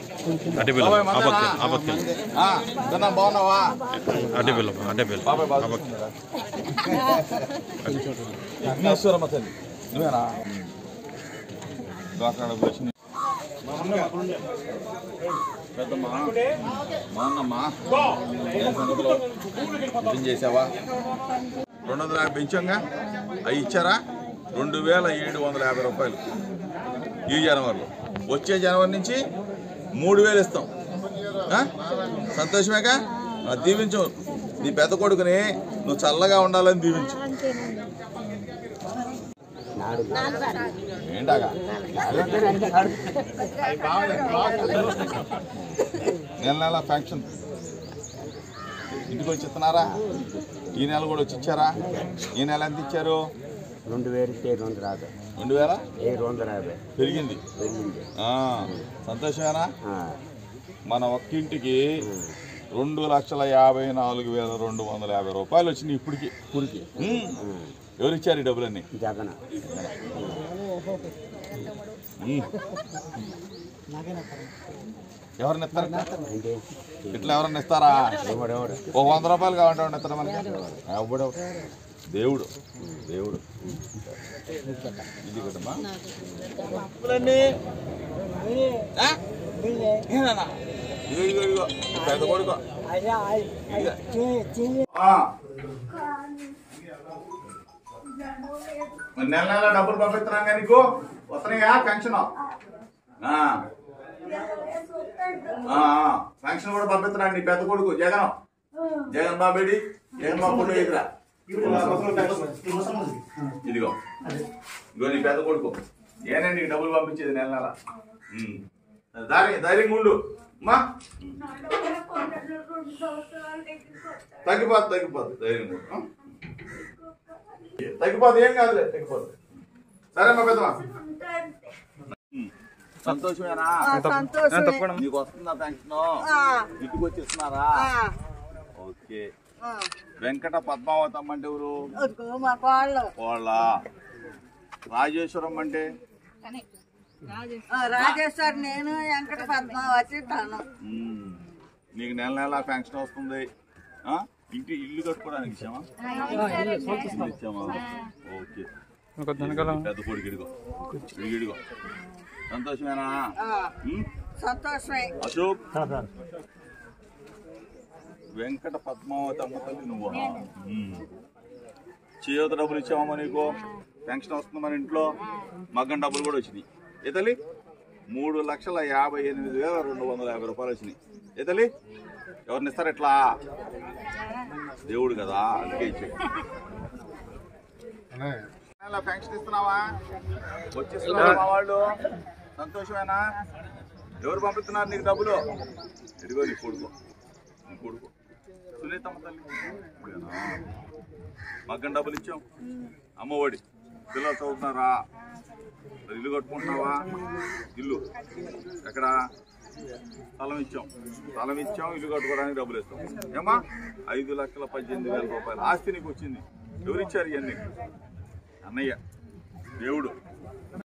అడ్డే బిల్లం బాబాయ్ ఆ పక్క మందేనా? ఆ పక్క ఆ, చిన్న బాగున్నావా అడ్డే బిల్లం అడ్డే బిల్లం బాబాయ్ బాగా చూస్తున్నారా? విఘ్నేశ్వరమ్మ తల్లి నువ్వేనా డాక్టర్ అడుగు వచ్చింది పెద్దమ్మా మా అన్నమ్మా ఏం సంగతులు టిఫిన్ చేసావా రెండు వందల యాభై పెంచాంగా అవి ఇచ్చారా రెండు వేల ఏడు వందల యాభై రూపాయలు ఈ జనవరిలో వచ్చే జనవరి నుంచి మూడు వేలు ఇస్తాం ఆ? సంతోషమేగా ఆ, దీవించు నీ పెద్ద కొడుకుని నువ్వు చల్లగా ఉండాలని దీవించు ఏంటాగా నెల నెల ఫ్యాంక్షన్ ఇంటికి వచ్చి ఇస్తున్నారా ఈ నెల కూడా వచ్చి ఇచ్చారా ఈ నెల ఎంత ఇచ్చారు రెండు వేలు ఇస్తే రెండు రాదు రెండు వేల ఏ రెండు యాభై పెరిగింది పెరిగింది ఆ, సంతోషమేనా ఆ, మన ఒక్కింటికి రెండు లక్షల యాభై నాలుగు వేల రెండు వందల యాభై రూపాయలు వచ్చినాయి ఇప్పటికి ఇప్పటికి ఎవరు ఇచ్చారు ఈ డబ్బులన్నీ జగన్ ఉమ్. ఎవరిని ఇస్తారు అంటే ఇట్లా ఎవరన్నా ఇస్తారా ఎవడెవడు ఓ వంద రూపాయలు కావాలంటే ఎవరిని ఇస్తారా మనకి ఎవడు దేవుడు దేవుడు ఇది కదమ్మా ఆ? ఏనానా? ఇదిగో, ఇదిగో, ఇదిగో. పెద్ద కొడుకు ఇదిగో. ఆ. మరి నెల నెల డబ్బులు పంపిస్తున్నాగా నీకు వస్తున్నాయా పెన్షన్ పెన్షన్ కూడా పంపిస్తున్నాడు నీ పెద్ద కొడుకు జగన్ జగన్ బాబేడి జగన్ బాబు ఫోటో ఎదురా ఇదిగో ఇదిగో నీ పెద్ద కొడుకు ఏనే నీకు డబ్బులు పంపించేది నెల నెల ఉమ్. ధైర్యం ధైర్యంగా ఉండు అమ్మా తగ్గిపోద్ది తగ్గిపోద్ది ధైర్యంగా ఉండు ఆ? తగ్గిపోద్ది ఏం కాదులే తగ్గిపోద్ది సరే మా పెద్దమా సంతోషమేనా సంతోషమే నీకు వస్తుందా పెన్షన్ ఆ, ఇంటికి వచ్చి ఇస్తున్నారా ఆ, ఓకే ఆ. వెంకట పద్మావతమ్మ అంటే ఎవరు అదిగో మా కోళ్ళు వాళ్ళ రాజేశ్వరం అంటే ఆ, రాజేశ్వర్ నేను వెంకట పద్మావతి తను మ్మ్. నీకు నెల నెల పెన్షన్ వస్తుంది ఆ? ఇంటి ఇల్లు కట్టుకోవడానికి ఇచ్చామా ఇల్లు ఇచ్చామా ఓకే పెద్ద కొడుకు ఇడిగో ఇడిగో, ఇడిగో సంతోషమేనా ఆ, మ్మ్? సంతోషమే అశోక్ వెంకట పద్మావతి అమ్మ తల్లి నువ్వు చేయూత డబ్బులు ఇచ్చామమ్మా నీకు పెన్షన్ వస్తుంది మన ఇంట్లో మగ్గం డబ్బులు కూడా వచ్చినాయి ఏ తల్లి మూడు లక్షల యాభై ఎనిమిది వేల రెండు వందల యాభై రూపాయలు వచ్చినాయి ఏ తల్లి ఎవరిని ఇస్తారు ఎట్లా దేవుడు కదా అందుకే ఇచ్చే పెన్షన్ ఇస్తున్నావా వచ్చిస్తున్నావా మా వాళ్ళు సంతోషమేనా ఎవరు పంపిస్తున్నారు నీకు డబ్బులు ఇదిగో నీ కొడుకు నీ కొడుకు సునీతమ్మ తల్లి ఇప్పుడేనా? మగ్గం డబ్బులు ఇచ్చాం అమ్మఒడి పిల్లలు చదువుతున్నారా మరి ఇల్లు కట్టుకుంటున్నావా ఇల్లు ఎక్కడ స్థలం ఇచ్చాం స్థలం ఇచ్చాం ఇల్లు కట్టుకోవడానికి డబ్బులు ఇస్తాం ఏమా ఐదు లక్షల పద్దెనిమిది వేల రూపాయలు ఆస్తి నీకు వచ్చింది ఎవరు ఇచ్చారు ఇవన్నీ అన్నయ్య దేవుడు